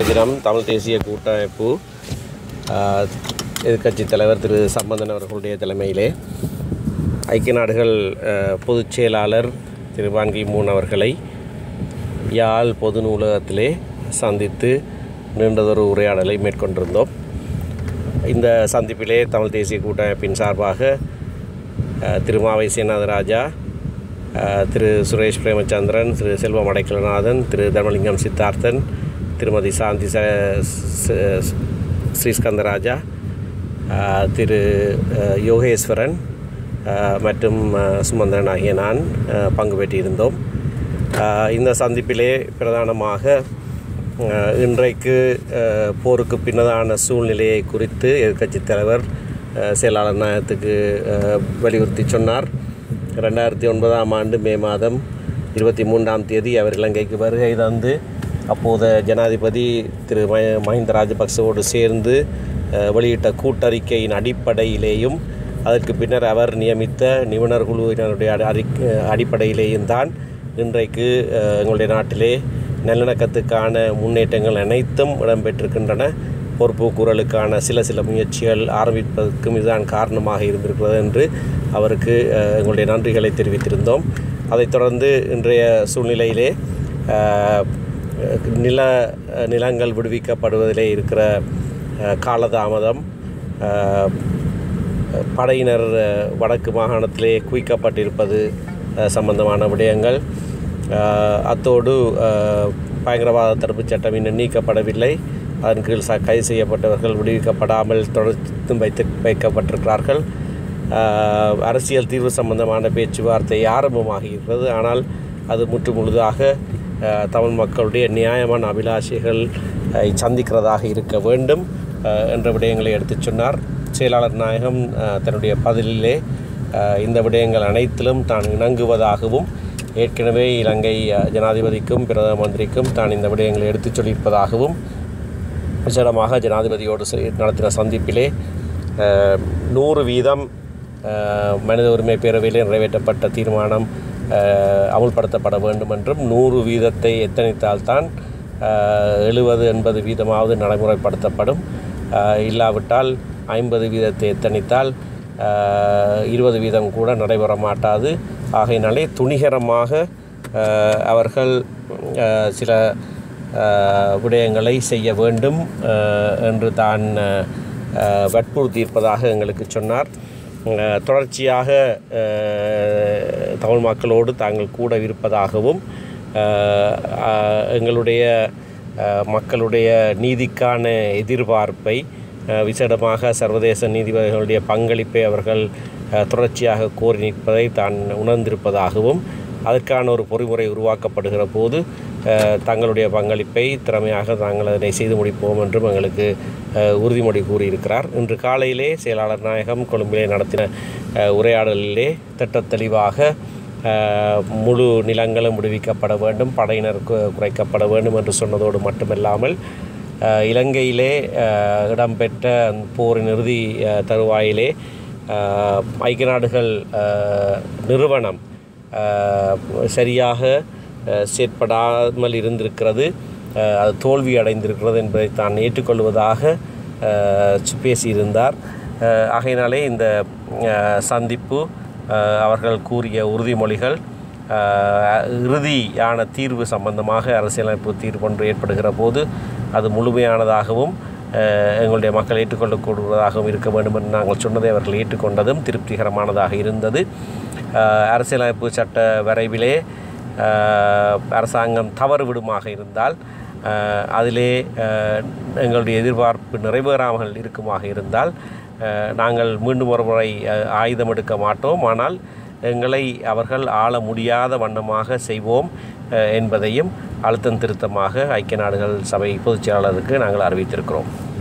தினம் தமிழ் தேசிய கூட்டமைப்பு ஆஹ், எதிர்க்கட்சித் தலைவர் திரு சம்பந்தன் அவர்களுடைய தலைமையிலே ஐக்கிய நாடுகள் ஆஹ், பொதுச் செயலாளர் திரு வான்கி மூன் அவர்களை யாழ் பொது நூலகத்திலே சந்தித்து நீண்டதொரு உரையாடலை மேற்கொண்டிருந்தோம் இந்த சந்திப்பிலே தமிழ் தேசிய கூட்டமைப்பின் சார்பாக அஹ், திரு மாவை சேனாதராஜா அஹ், திரு சுரேஷ் பிரேமச்சந்திரன் திரு செல்வம் அடைக்கலநாதன் திரு தர்மலிங்கம் சித்தார்த்தன் திருமதி சாந்தி ச ச- ஸ்ரீஸ்கந்தராஜா அஹ், திரு அஹ், யோகேஸ்வரன் அஹ், மற்றும் அஹ், சுமந்திரன் ஆகிய நான் அஹ், பங்கு பெற்றிருந்தோம் அஹ், இந்த சந்திப்பிலே பிரதானமாக அஹ், இன்றைக்கு அஹ், போருக்கு பின்னதான சூழ்நிலையை குறித்து எதிர்க்கட்சித் தலைவர் அஹ், செயலாளர் நாயகத்துக்கு அஹ், வலியுறுத்தி சொன்னார் ரெண்டாயிரத்தி ஒன்பதாம் ஆண்டு மே மாதம் இருபத்தி மூன்றாம் தேதி அவர் இலங்கைக்கு வருகை தந்து அப்போது ஜனாதிபதி திரு ம மஹிந்த ராஜபக்சவோடு சேர்ந்து அஹ், வெளியிட்ட கூட்டறிக்கையின் அடிப்படையிலேயும் அதற்கு பின்னர் அவர் நியமித்த நிபுணர் குழுவினருடைய அடி- அறிக் அடிப்படையிலேயும் தான் இன்றைக்கு அஹ், எங்களுடைய நாட்டிலே நல்லிணக்கத்துக்கான முன்னேற்றங்கள் அனைத்தும் இடம்பெற்றிருக்கின்றன பொறுப்புக்கூறலுக்கான சில சில முயற்சிகள் ஆரம்பிப்பதற்கும் இதுதான் காரணமாக இருந்திருக்கிறது என்று அவருக்கு அஹ், எங்களுடைய நன்றிகளை தெரிவித்திருந்தோம் அதைத் தொடர்ந்து இன்றைய சூழ்நிலையிலே அஹ், நில நிலங்கள் விடுவிக்கப்படுவதிலே இருக்கிற அஹ், காலதாமதம் அஹ், படையினர் அஹ், வடக்கு மாகாணத்திலே குவிக்கப்பட்டிருப்பது அஹ், சம்பந்தமான விடயங்கள் அஹ், அத்தோடு அஹ், பயங்கரவாத தடுப்புச் சட்டம் இன்னும் நீக்கப்படவில்லை அதன் கீழ் ச கைது செய்யப்பட்டவர்கள் விடுவிக்கப்படாமல் தொடர்ந்து வைத்து வைக்கப்பட்டிருக்கிறார்கள் அஹ், அரசியல் தீர்வு சம்பந்தமான பேச்சுவார்த்தை ஆரம்பமாகியிருக்கிறது ஆனால் அது முற்று முழுதாக அஹ், தமிழ் மக்களுடைய நியாயமான அபிலாஷைகள் அஹ், சந்திக்கிறதாக இருக்க வேண்டும் அஹ், என்ற விடயங்களை எடுத்துச் சொன்னார் செயலாளர் நாயகம் அஹ், தன்னுடைய பதிலிலே அஹ், இந்த விடயங்கள் அனைத்திலும் தான் இணங்குவதாகவும் ஏற்கனவே இலங்கை அஹ், ஜனாதிபதிக்கும் பிரதம மந்திரிக்கும் தான் இந்த விடயங்களை எடுத்துச் சொல்லியிருப்பதாகவும் விசேடமாக ஜனாதிபதியோடு செ- நடத்தின சந்திப்பிலே அஹ், நூறு வீதம் அஹ், மனித உரிமை பேரவையிலே நிறைவேற்றப்பட்ட தீர்மானம் அஹ், அமுல்படுத்தப்பட வேண்டும் என்றும் நூறு வீதத்தை எத்தனைத்தால்தான் எழுபது எண்பது வீதமாவது நடைமுறைப்படுத்தப்படும் அஹ், இல்லாவிட்டால் ஐம்பது வீதத்தை எத்தனைத்தால் இருபது வீதம் கூட நடைபெற மாட்டாது ஆகையினாலே துணிகரமாக அஹ், அவர்கள் அஹ், சில அஹ், விடயங்களை செய்ய வேண்டும் அஹ், என்று தான் அஹ், அஹ், வற்புறுத்தியிருப்பதாக எங்களுக்கு சொன்னார் அஹ், தொடர்ச்சியாக அஹ், தமிழ் மக்களோடு தாங்கள் கூட இருப்பதாகவும் அஹ், அஹ், எங்களுடைய அஹ், மக்களுடைய நீதிக்கான எதிர்பார்ப்பை அஹ், விசேடமாக சர்வதேச நீதிபதிகளுடைய பங்களிப்பை அவர்கள் அஹ், தொடர்ச்சியாக கோரி நிற்பதை தான் உணர்ந்திருப்பதாகவும் அதற்கான ஒரு பொறிமுறை உருவாக்கப்படுகிற போது அஹ், தங்களுடைய பங்களிப்பை திறமையாக தாங்கள் அதனை செய்து முடிப்போம் என்றும் எங்களுக்கு அஹ், உறுதிமொழி கூறியிருக்கிறார் இன்று காலையிலே செயலாளர் நாயகம் கொழும்பிலே நடத்தின அஹ், உரையாடலிலே திட்டத் தெளிவாக அஹ், முழு நிலங்களும் விடுவிக்கப்பட வேண்டும் படையினர் கு- குறைக்கப்பட வேண்டும் என்று சொன்னதோடு மட்டுமல்லாமல் அஹ், இலங்கையிலே அஹ், இடம்பெற்ற அந்த போரின் இறுதி அஹ், தருவாயிலே அஹ், ஐக்கிய நாடுகள் அஹ், நிறுவனம் அஹ், சரியாக அஹ், செயற்படாமல் இருந்திருக்கிறது அஹ், அது தோல்வி அடைந்திருக்கிறது என்பதை தான் ஏற்றுக்கொள்வதாக அஹ், சு- பேசியிருந்தார் அஹ், ஆகையினாலே இந்த அஹ், சந்திப்பு அஹ், அவர்கள் கூறிய உறுதிமொழிகள் அஹ், இறுதியான தீர்வு சம்பந்தமாக அரசியலமைப்பு தீர்வு ஒன்று ஏற்படுகிற போது அது முழுமையானதாகவும் அஹ், எங்களுடைய மக்கள் ஏற்றுக்கொள்ளக்கூடியதாகவும் இருக்க வேண்டும் என்று நாங்கள் சொன்னதை அவர்கள் ஏற்றுக்கொண்டதும் திருப்திகரமானதாக இருந்தது அஹ், அரசியலமைப்பு சட்ட வரைவிலே அஹ், அரசாங்கம் தவறு விடுமாக இருந்தால் அஹ், அதிலே அஹ், எங்களுடைய எதிர்பார்ப்பு நிறைவேறாமல் இருக்குமாக இருந்தால் அஹ், நாங்கள் மீண்டும் ஒரு முறை அஹ், ஆயுதம் எடுக்க மாட்டோம் ஆனால் எங்களை அவர்கள் ஆள முடியாத வண்ணமாக செய்வோம் அஹ், என்பதையும் அழுத்தம் திருத்தமாக ஐக்கிய நாடுகள் சபை பொதுச் செயலாளருக்கு நாங்கள் அறிவித்திருக்கிறோம்